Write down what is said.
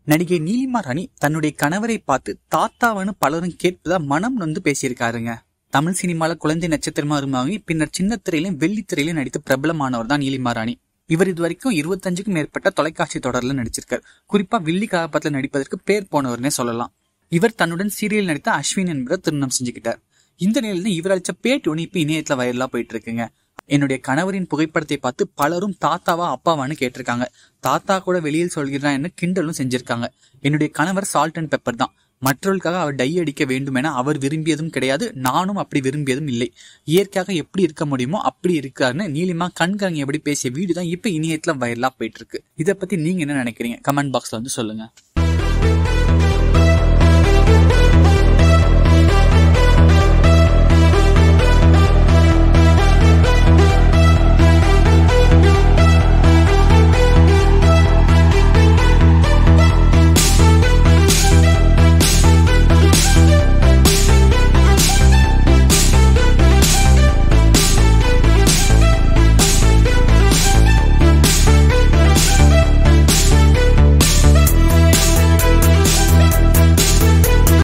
நடிகை நீலிமா ராணி தன்னுடைய கணவரை பார்த்து தாத்தாவன்னு பலரும் கேட்பதா மனம் நொந்து பேசியிருக்காருங்க தமிழ் சினிமால குழந்தை நட்சத்திரமா இருந்தாங்க பின்னர் சின்ன திரையிலும் வெள்ளித்திரையிலும் நடித்து பிரபலமானவர் தான் நீலிமா ராணி இவர் இது வரைக்கும் இருபத்தஞ்சுக்கும் மேற்பட்ட தொலைக்காட்சி தொடர்ல நடிச்சிருக்கார் குறிப்பா வில்லி கதாபாத்திரத்தில் நடிப்பதற்கு பேர் போனவர்னே சொல்லலாம் இவர் தன்னுடன் சீரியல் நடித்த அஸ்வின் என்பதை திருமணம் செஞ்சுக்கிட்டார் இந்த நிலையில இவர் அளிச்ச பேட்டி ஒன்று இப்ப இணையத்துல வைரலா போயிட்டு இருக்குங்க என்னுடைய கணவரின் புகைப்படத்தை பார்த்து பலரும் தாத்தாவா அப்பாவான்னு கேட்டிருக்காங்க தாத்தா கூட வெளியில் சொல்கிறான் என்று கிண்டலும் செஞ்சிருக்காங்க என்னுடைய கணவர் சால்ட் அண்ட் பெப்பர் தான் மற்றவர்களுக்காக அவர் டை அடிக்க வேண்டும் என அவர் விரும்பியதும் கிடையாது நானும் அப்படி விரும்பியதும் இல்லை இயற்கையாக எப்படி இருக்க முடியுமோ அப்படி இருக்காருன்னு நீலிமா கண்கரங்க எப்படி பேசிய வீடு தான் இப்ப இணையத்துல வைரலா போயிட்டு இருக்கு இதை பத்தி நீங்க என்ன நினைக்கிறீங்க கமெண்ட் பாக்ஸ்ல வந்து சொல்லுங்க